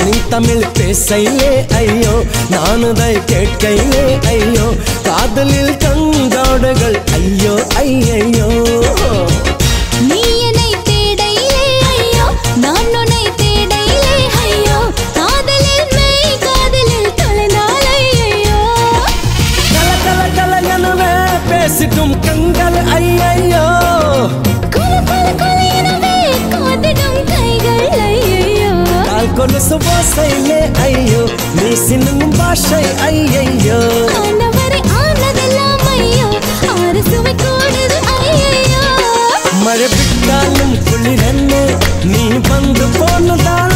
நீ தமிழ் பேசையிலே ஐயோ நானுதை கேட்கையிலே ஐயோ காதலில் கண்காடுகள் ஐயோ ஐயையோ நீ என்னை தேடையிலே ஐயோ நான் உன்னை தேடையிலே ஐயோ காதலில் மெய் காதலில் தொலைந்தால் ஐயோ கல கல கல எனவே பேசிட்டும் கண்கள் ஐயையோ கொல கொல கொல எனவே காதிடும் கைகள் ஐயோ கால் கொலுசு ஓசையிலே ஐயோ நீ சின்னும் பாஷை ஐயையோ ஆனவரை ஆனதெல்லாம் ஐயோ ஆறு சுவை கூடுது ஐயோ மழை விட்டாலும் குளிரன்னு நீ வந்து போனதால்